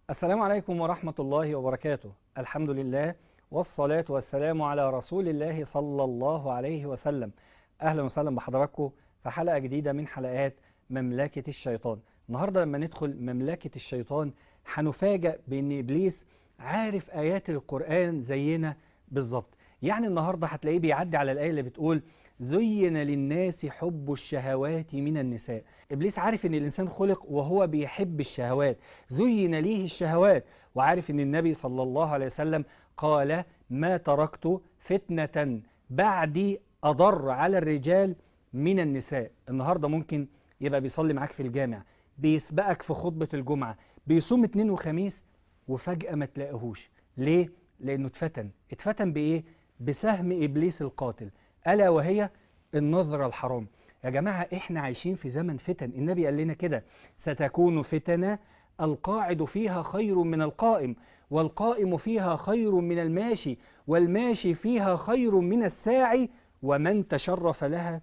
السلام عليكم ورحمة الله وبركاته الحمد لله والصلاة والسلام على رسول الله صلى الله عليه وسلم أهلا وسهلا بحضراتكم في حلقة جديدة من حلقات مملكة الشيطان النهاردة لما ندخل مملكة الشيطان هنفاجأ بأن إبليس عارف آيات القرآن زينا بالظبط يعني النهاردة هتلاقيه بيعدي على الآية اللي بتقول زين للناس حب الشهوات من النساء إبليس عارف أن الإنسان خلق وهو بيحب الشهوات زين ليه الشهوات وعارف أن النبي صلى الله عليه وسلم قال ما تركت فتنة بعدي أضر على الرجال من النساء النهاردة ممكن يبقى بيصلي معاك في الجامع بيسبقك في خطبة الجمعة بيصوم اتنين وخميس وفجأة ما تلاقيهوش ليه؟ لأنه اتفتن اتفتن بإيه؟ بسهم إبليس القاتل ألا وهي النظرة الحرام يا جماعة احنا عايشين في زمن فتن النبي قال لنا كده ستكون فتنة القاعد فيها خير من القائم والقائم فيها خير من الماشي والماشي فيها خير من الساعي ومن تشرف لها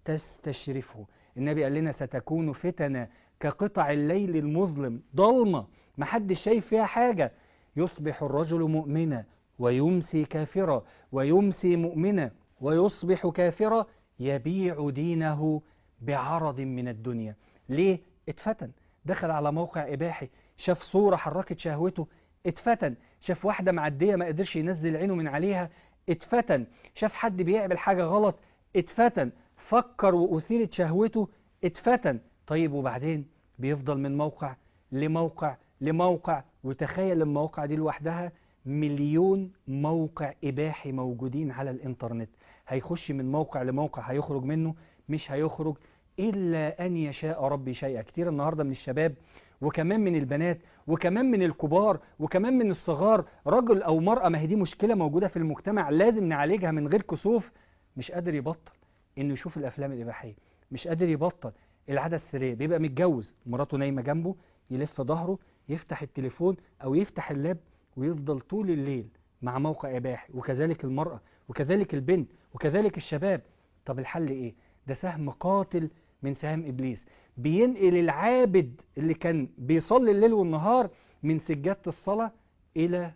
تستشرفه النبي قال لنا ستكون فتنة كقطع الليل المظلم ضلمة محدش شايف فيها حاجة يصبح الرجل مؤمنا ويمسي كافرا ويمسي مؤمنا ويصبح كافرا يبيع دينه بعرض من الدنيا ليه؟ اتفتن دخل على موقع إباحي شاف صورة حركت شهوته اتفتن شاف واحدة معدية ما قدرش ينزل عينه من عليها اتفتن شاف حد بيعمل حاجة غلط اتفتن فكر وأثيرت شهوته اتفتن طيب وبعدين بيفضل من موقع لموقع لموقع وتخيل المواقع دي لوحدها مليون موقع إباحي موجودين على الإنترنت هيخش من موقع لموقع هيخرج منه مش هيخرج إلا أن يشاء ربي شيئا كتير النهاردة من الشباب وكمان من البنات وكمان من الكبار وكمان من الصغار رجل أو مرأة ما هي دي مشكلة موجودة في المجتمع لازم نعالجها من غير كسوف مش قادر يبطل إنه يشوف الأفلام الإباحية مش قادر يبطل العادة السرية بيبقى متجوز مراته نايمة جنبه يلف ظهره يفتح التليفون أو يفتح اللاب ويفضل طول الليل مع موقع إباحي وكذلك المرأة وكذلك البنت وكذلك الشباب طب الحل إيه؟ ده سهم قاتل من سهام إبليس بينقل العابد اللي كان بيصلي الليل والنهار من سجادة الصلاة إلى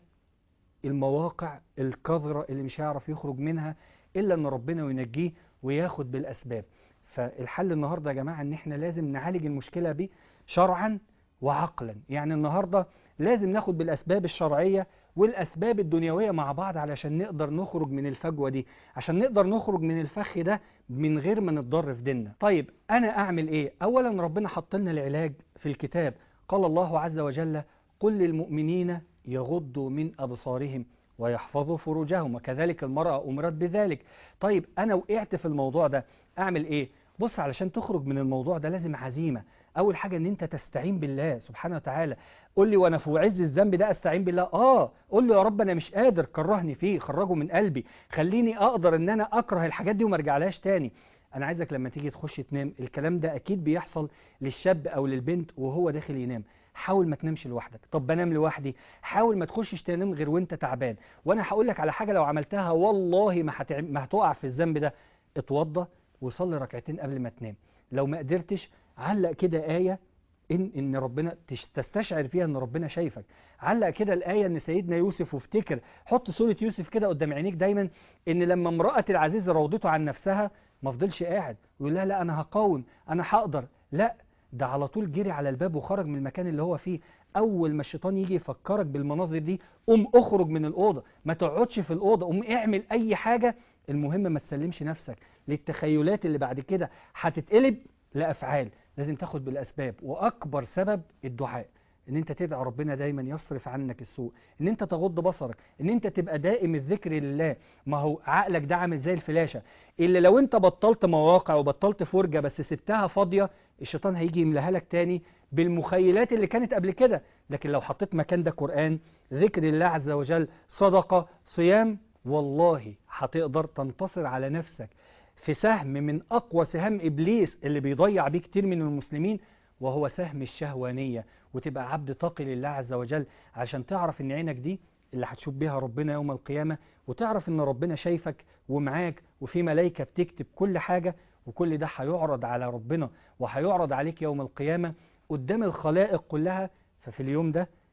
المواقع القذرة اللي مش هيعرف يخرج منها إلا أن ربنا ينجيه وياخد بالأسباب فالحل النهاردة يا جماعة أن احنا لازم نعالج المشكلة دي شرعا وعقلا يعني النهاردة لازم ناخد بالأسباب الشرعية والأسباب الدنيوية مع بعض علشان نقدر نخرج من الفجوة دي عشان نقدر نخرج من الفخ ده من غير ما نتضر في ديننا طيب أنا أعمل إيه؟ أولا ربنا حط لنا العلاج في الكتاب قال الله عز وجل قل للمؤمنين يغضوا من أبصارهم ويحفظوا فروجهم وكذلك المرأة أمرت بذلك طيب أنا وقعت في الموضوع ده أعمل إيه؟ بص علشان تخرج من الموضوع ده لازم عزيمة اول حاجه ان انت تستعين بالله سبحانه وتعالى قول لي وانا في عز الذنب ده استعين بالله اه قول له يا رب انا مش قادر كرهني فيه خرجه من قلبي خليني اقدر ان انا اكره الحاجات دي وما ارجعلهاش تاني انا عايزك لما تيجي تخش تنام الكلام ده اكيد بيحصل للشاب او للبنت وهو داخل ينام حاول ما تنامش لوحدك طب بنام لوحدي حاول ما تخشش تنام غير وانت تعبان وانا هقول لك على حاجه لو عملتها والله ما, هتع... ما هتقع في الذنب ده اتوضى وصلي ركعتين قبل ما تنام لو ما قدرتش علق كده آية إن, إن ربنا تستشعر فيها إن ربنا شايفك علق كده الآية إن سيدنا يوسف وافتكر حط صورة يوسف كده قدام عينيك دايما إن لما امرأة العزيز راودته عن نفسها ما فضلش قاعد ويقول لها لا أنا هقاوم أنا هقدر لا ده على طول جري على الباب وخرج من المكان اللي هو فيه أول ما الشيطان يجي يفكرك بالمناظر دي قوم اخرج من الأوضة ما تقعدش في الأوضة قوم اعمل أي حاجة المهم ما تسلمش نفسك للتخيلات اللي بعد كده هتتقلب لأفعال لازم تاخد بالأسباب وأكبر سبب الدعاء ان انت تدعي ربنا دايما يصرف عنك السوء ان انت تغض بصرك ان انت تبقى دائم الذكر لله ما هو عقلك ده عامل زي الفلاشة اللي لو انت بطلت مواقع وبطلت فرجة بس سبتها فاضية الشيطان هيجي يملاها لك تاني بالمخيلات اللي كانت قبل كده لكن لو حطيت مكان ده قرآن ذكر الله عز وجل صدقة صيام والله هتقدر تنتصر على نفسك في سهم من أقوى سهام إبليس اللي بيضيع بيه كتير من المسلمين وهو سهم الشهوانية وتبقى عبد تقي لله عز وجل عشان تعرف ان عينك دي اللي هتشوف بيها ربنا يوم القيامة وتعرف ان ربنا شايفك ومعاك وفي ملايكة بتكتب كل حاجة وكل ده هيعرض على ربنا وهيعرض عليك يوم القيامة قدام الخلائق كلها ففي اليوم ده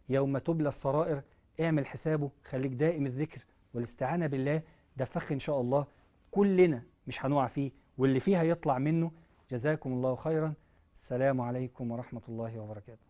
يوم تبلى السرائر اعمل حسابه خليك دائم الذكر والاستعانة بالله ده فخ إن شاء الله كلنا مش هنقع فيه واللي فيه هيطلع منه جزاكم الله خيرا السلام عليكم ورحمة الله وبركاته